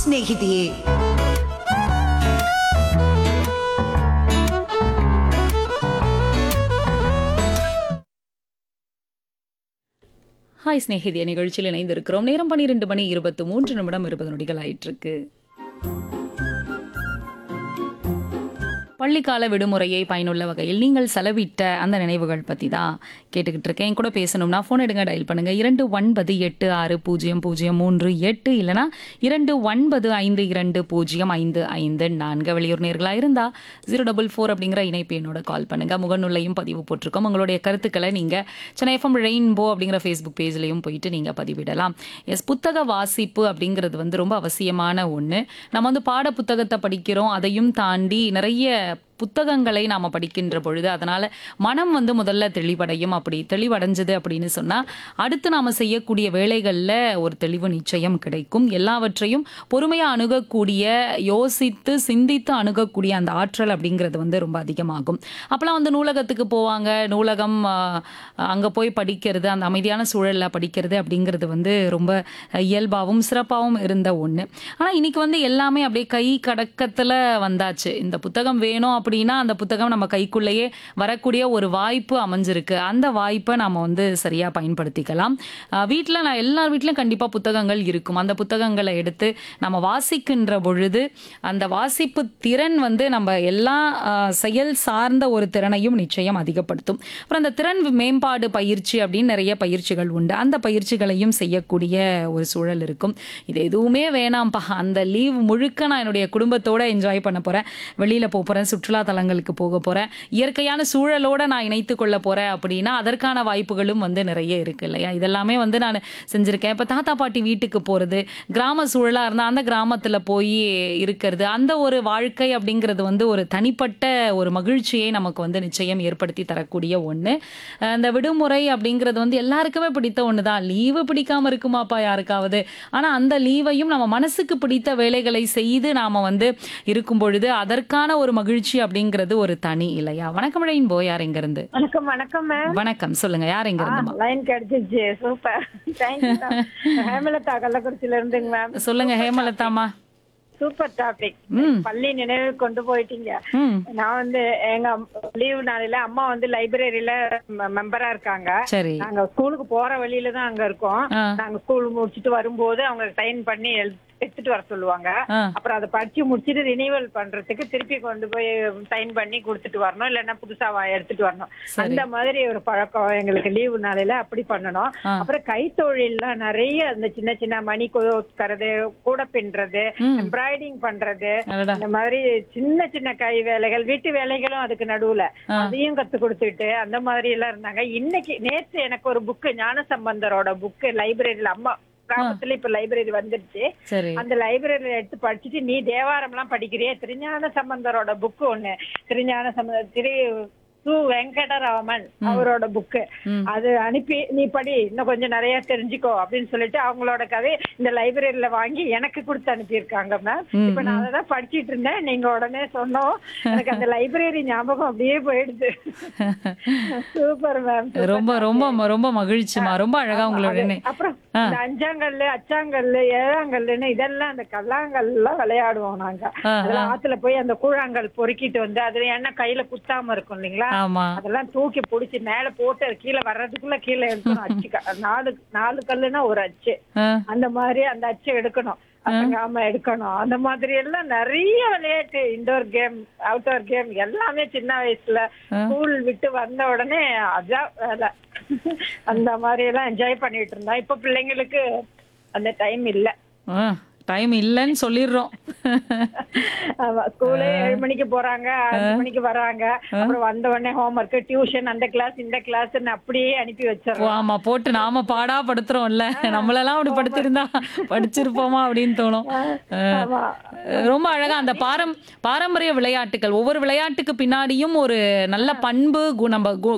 ಸ್ನೇಹಿತೆಯೇ hi ஸ்நேகிதிய நிகழ்ச்சியில் இணைந்திருக்கிறோம் நேரம் பன்னிரெண்டு மணி இருபத்து மூன்று நிமிடம் இருபது நொடிகள் ஆயிட்டிருக்கு பள்ளிக்கால விடுமுறையை பயனுள்ள வகையில் நீங்கள் செலவிட்ட அந்த நினைவுகள் பற்றி தான் கேட்டுக்கிட்டு இருக்கேன் என் கூட பேசணும்னா ஃபோன் எடுங்க டயல் பண்ணுங்க இரண்டு ஒன்பது எட்டு ஆறு பூஜ்ஜியம் பூஜ்ஜியம் மூன்று எட்டு இல்லைனா இரண்டு ஒன்பது ஐந்து இரண்டு பூஜ்ஜியம் ஐந்து ஐந்து நான்கு வெளியூர் நேர்களாக இருந்தால் ஜீரோ டபுள் ஃபோர் அப்படிங்கிற இணைப்பு என்னோட கால் பண்ணுங்க முகநூலையும் பதிவு போட்டிருக்கோம் உங்களுடைய கருத்துக்களை நீங்கள் சென்னை எஃப்எம் ரெயின்போ அப்படிங்கிற ஃபேஸ்புக் பேஜ்லையும் போயிட்டு நீங்கள் பதிவிடலாம் எஸ் புத்தக வாசிப்பு அப்படிங்கிறது வந்து ரொம்ப அவசியமான ஒன்று நம்ம வந்து பாட புத்தகத்தை படிக்கிறோம் அதையும் தாண்டி நிறைய புத்தகங்களை நாம் படிக்கின்ற பொழுது அதனால் மனம் வந்து முதல்ல தெளிவடையும் அப்படி தெளிவடைஞ்சது அப்படின்னு சொன்னால் அடுத்து நாம் செய்யக்கூடிய வேலைகளில் ஒரு தெளிவு நிச்சயம் கிடைக்கும் எல்லாவற்றையும் பொறுமையாக அணுகக்கூடிய யோசித்து சிந்தித்து அணுகக்கூடிய அந்த ஆற்றல் அப்படிங்கிறது வந்து ரொம்ப அதிகமாகும் அப்போலாம் வந்து நூலகத்துக்கு போவாங்க நூலகம் அங்கே போய் படிக்கிறது அந்த அமைதியான சூழலில் படிக்கிறது அப்படிங்கிறது வந்து ரொம்ப இயல்பாகவும் சிறப்பாகவும் இருந்த ஒன்று ஆனால் இன்னைக்கு வந்து எல்லாமே அப்படியே கை கடக்கத்தில் வந்தாச்சு இந்த புத்தகம் வேணும் அப்படின்னா அந்த புத்தகம் நம்ம கைக்குள்ளேயே வரக்கூடிய ஒரு வாய்ப்பு அமைஞ்சிருக்கு அந்த வாய்ப்பை நம்ம வந்து சரியாக பயன்படுத்திக்கலாம் வீட்டில் நான் எல்லார் வீட்லையும் கண்டிப்பாக புத்தகங்கள் இருக்கும் அந்த புத்தகங்களை எடுத்து நம்ம வாசிக்கின்ற பொழுது அந்த வாசிப்பு திறன் வந்து நம்ம எல்லா ஆஹ், செயல் சார்ந்த ஒரு திறனையும் நிச்சயம் அதிகப்படுத்தும் அப்புறம் அந்த திறன் மேம்பாடு பயிற்சி அப்படின்னு நிறைய பயிற்சிகள் உண்டு அந்த பயிற்சிகளையும் செய்யக்கூடிய ஒரு சூழல் இருக்கும் இது எதுவுமே வேணாம்ப்பா அந்த லீவ் முழுக்க நான் என்னுடைய குடும்பத்தோட என்ஜாய் பண்ண போறேன் வெளியில போக போறேன் சுற்றுலா தலங்களுக்கு போக போறேன் இயற்கையான சூழலோட நான் இணைத்து கொள்ள போறேன் அப்படின்னா அதற்கான வாய்ப்புகளும் வந்து நிறைய இருக்கு இல்லையா இதெல்லாமே வந்து நான் செஞ்சிருக்கேன் இப்போ தாத்தா பாட்டி வீட்டுக்கு போறது கிராம சூழலா இருந்தா அந்த கிராமத்துல போய் இருக்கிறது அந்த ஒரு வாழ்க்கை அப்படிங்கிறது வந்து ஒரு தனிப்பட்ட ஒரு மகிழ்ச்சியை நமக்கு வந்து நிச்சயம் ஏற்படுத்தி தரக்கூடிய ஒன்று அந்த விடுமுறை அப்படிங்கிறது வந்து எல்லாருக்குமே பிடித்த ஒன்று தான் லீவு பிடிக்காம இருக்குமாப்பா யாருக்காவது ஆனால் அந்த லீவையும் நம்ம மனசுக்கு பிடித்த வேலைகளை செய்து நாம வந்து இருக்கும் பொழுது அதற்கான ஒரு மகிழ்ச்சி அப்படிங்கிறது ஒரு தனி இல்லையா வணக்கம் இழையின் போ யார் இருந்து வணக்கம் வணக்கம் மேம் வணக்கம் சொல்லுங்க யார் எங்க இருந்துமா லைன் கிடைச்சிச்சு சூப்பர் தேங்க்யூ ஹேமலதா கள்ளக்குறிச்சியில இருந்துங்க மேம் சொல்லுங்க ஹேமலதாமா சூப்பர் டாபிக் ம். பள்ளி நினைவு கொண்டு போயிட்டீங்க ம் நான் வந்து எங்க லீவு நாளில அம்மா வந்து லைப்ரரியில மெம்பரா இருக்காங்க சரி நாங்க ஸ்கூலுக்கு போற வழியில தான் அங்க இருக்கோம் ஆ. நாங்க ஸ்கூல் முடிச்சிட்டு வரும்போது அவங்க சைன் பண்ணி எழு- எடுத்துட்டு வர சொல்லுவாங்க ஆ அப்புறம் அதை படிச்சு முடிச்சிட்டு ரினிவல் பண்றதுக்கு திருப்பி கொண்டு போய் சைன் பண்ணி கொடுத்துட்டு வரணும் இல்லைன்னா புதுசா வா- எடுத்துட்டு வரணும் சரி. அந்த மாதிரி ஒரு பழக்கம் எங்களுக்கு லீவு நாளையில அப்படி பண்ணணும் ஆ. அப்புறம் கைத்தொழில்லாம் நிறைய அந்த சின்ன சின்ன மணி கோக்கறது கூட பின்றது ம். எம்ப்ராய்டிங் பண்றது அடடா இந்த மாதிரி சின்ன சின்ன கை வேலைகள் வீட்டு வேலைகளும் அதுக்கு நடுவுல ஆ. அதையும் கத்து கொடுத்துட்டு அந்த மாதிரி எல்லாம் இருந்தாங்க இன்னைக்கு நேத்து எனக்கு ஒரு புக்கு ஞானசம்பந்தரோட புக்கு லைப்ரரியில அம்மா கிராமத்துல இப்ப லைப்ரரி வந்துருச்சு சரி அந்த லைப்ரரியில எடுத்து படிச்சுட்டு நீ தேவாரம் எல்லாம் படிக்கிறியே திருஞான சம்பந்தரோட புக்கு ஒண்ணு திருஞான சம்பந்த திரு சு வெங்கடராமன் அவரோட புக்கு ம். அது அனுப்பி நீ படி இன்னும் கொஞ்சம் நிறைய தெரிஞ்சுக்கோ அப்படின்னு சொல்லிட்டு அவங்களோட கதை இந்த லைப்ரரியில வாங்கி எனக்கு கொடுத்து அனுப்பியிருக்காங்க மேம் ம், இப்ப நான் அதான் படிச்சிட்டு இருந்தேன் நீங்க உடனே சொன்னோம் எனக்கு அந்த லைப்ரரி ஞாபகம் அப்படியே போயிடுது சூப்பர் மேம் ரொம்ப ரொம்ப ரொம்ப மகிழ்ச்சிமா ரொம்ப அழகா உங்களோட நி- அப்புறம் ஆ. இந்த அஞ்சாங்கல்லு அச்சாங்கல்லு ஏழாங்கல்லுன்னு இதெல்லாம் அந்த கல்லாங்கல் எல்லாம் விளையாடுவோம் நாங்க ஆ, அதெல்லாம் ஆத்துல போய் அந்த கூழாங்கல் பொறுக்கிட்டு வந்து அதுல என்ன கையில குத்தாம இருக்கும் இல்லைங்களா ஆமா அதெல்லாம் தூக்கி புடிச்சு மேல போட்டு அது கீழே வர்றதுக்குள்ள கீழே எடுக்கணும் அச்சு க- நாலு நாலு கல்லுன்னா ஒரு அச்சு ஆ, அந்த மாதிரி அந்த அச்சு எடுக்கணும் அசங்காம எடுக்கணும் அந்த மாதிரி எல்லாம் நிறைய விளையாட்டு இன்டோர் கேம் அவுட்டோர் கேம் எல்லாமே சின்ன வயசுல ஸ்கூல் விட்டு வந்த உடனே அதான் வேலை அந்த மாதிரி எல்லாம் என்ஜாய் பண்ணிட்டு இருந்தோம் இப்ப பிள்ளைங்களுக்கு அந்த டைம் இல்ல ஆ, டைம் இல்லைன்னு சொல்லிடுறோம் ஆமா ஸ்கூலே ஏழு மணிக்கு போறாங்க அஞ்சு மணிக்கு வராங்க அப்புறம் வந்த உடனே ஹோம்ஒர்க் டியூஷன் அந்த கிளாஸ் இந்த கிளாஸ் அப்படியே அனுப்பி ஓ, வச்சிடறோம் ஆமா போட்டு நாம பாடா படுத்துறோம்ல நம்மளெல்லாம் அப்படி படுத்திருந்தா படிச்சிருப்போமா அப்படின்னு தோணும் ஆ, ஆமா ரொம்ப அழகா அந்த பாரம் பாரம்பரிய விளையாட்டுகள் ஒவ்வொரு விளையாட்டுக்கு பின்னாடியும் ஒரு நல்ல பண்பு கு- நம்ம கு-